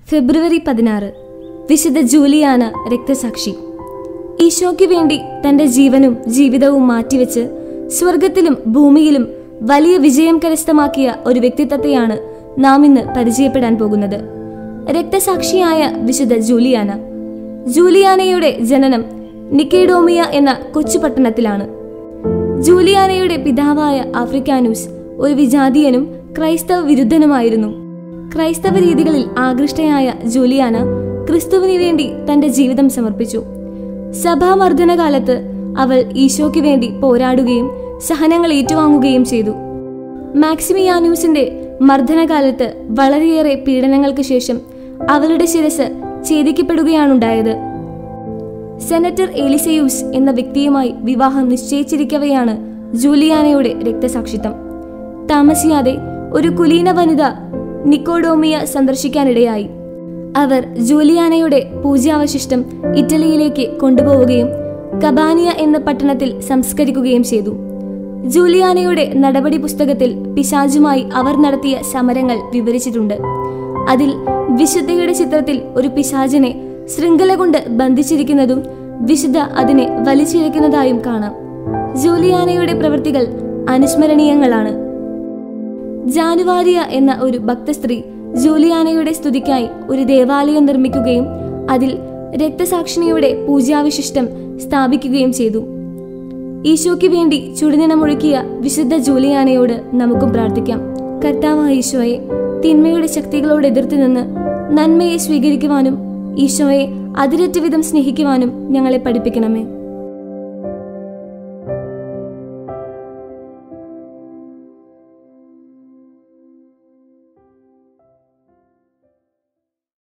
ഫെബ്രുവരി പതിനാറ് വിശുദ്ധ ജൂലിയാന രക്തസാക്ഷി ഈശോയ്ക്ക് വേണ്ടി തന്റെ ജീവനും ജീവിതവും മാറ്റിവെച്ച് സ്വർഗത്തിലും ഭൂമിയിലും വലിയ വിജയം കരസ്ഥമാക്കിയ ഒരു വ്യക്തിത്വത്തെയാണ് നാം ഇന്ന് പരിചയപ്പെടാൻ പോകുന്നത് രക്തസാക്ഷിയായ വിശുദ്ധ ജൂലിയാന ജൂലിയാനയുടെ ജനനം നിക്കേഡോമിയ എന്ന കൊച്ചു പട്ടണത്തിലാണ് ജൂലിയാനയുടെ പിതാവായ ആഫ്രിക്കാനൂസ് ഒരു വിജാതീയനും ക്രൈസ്തവ വിരുദ്ധനുമായിരുന്നു ക്രൈസ്തവ രീതികളിൽ ആകൃഷ്ടയായ ജൂലിയാന ക്രിസ്തുവിന് വേണ്ടി തന്റെ ജീവിതം സമർപ്പിച്ചു സഭാമർദ്ദന കാലത്ത് അവൾ ഈശോയ്ക്ക് വേണ്ടി പോരാടുകയും സഹനങ്ങൾ ഏറ്റുവാങ്ങുകയും ചെയ്തു മാക്സിമിയാനൂസിന്റെ മർദ്ദനകാലത്ത് വളരെയേറെ പീഡനങ്ങൾക്ക് ശേഷം അവളുടെ ശിരസ് ഛേദിക്കപ്പെടുകയാണുണ്ടായത് സെനറ്റർ എലിസയൂസ് എന്ന വ്യക്തിയുമായി വിവാഹം നിശ്ചയിച്ചിരിക്കവെയാണ് ജൂലിയാനയുടെ രക്തസാക്ഷിത്വം താമസിയാതെ ഒരു കുലീന വനിത നിക്കോഡോമിയ സന്ദർശിക്കാനിടയായി അവർ ജൂലിയാനയുടെ പൂജാവശിഷ്ടം ഇറ്റലിയിലേക്ക് കൊണ്ടുപോവുകയും കബാനിയ എന്ന പട്ടണത്തിൽ സംസ്കരിക്കുകയും ചെയ്തു ജൂലിയാനയുടെ നടപടി പുസ്തകത്തിൽ പിശാചുമായി അവർ നടത്തിയ സമരങ്ങൾ വിവരിച്ചിട്ടുണ്ട് അതിൽ വിശുദ്ധയുടെ ചിത്രത്തിൽ ഒരു പിശാചിനെ ശൃംഖല കൊണ്ട് ബന്ധിച്ചിരിക്കുന്നതും വിശുദ്ധ അതിനെ വലിച്ചിഴക്കുന്നതായും കാണാം ജൂലിയാനയുടെ പ്രവൃത്തികൾ അനുസ്മരണീയങ്ങളാണ് ജാനുവാരിയ എന്ന ഒരു ഭക്തസ്ത്രീ ജൂലിയാനയുടെ സ്തുതിക്കായി ഒരു ദേവാലയം നിർമ്മിക്കുകയും അതിൽ രക്തസാക്ഷിണിയുടെ പൂജാവിശിഷ്ടം സ്ഥാപിക്കുകയും ചെയ്തു ഈശോയ്ക്ക് വേണ്ടി ചുടുനിണമൊഴുക്കിയ വിശുദ്ധ ജൂലിയാനയോട് നമുക്കും പ്രാർത്ഥിക്കാം കർത്താവായ ഈശോയെ തിന്മയുടെ ശക്തികളോട് എതിർത്ത് നിന്ന് നന്മയെ സ്വീകരിക്കുവാനും ഈശോയെ അതിരറ്റ വിധം സ്നേഹിക്കുവാനും ഞങ്ങളെ പഠിപ്പിക്കണമേ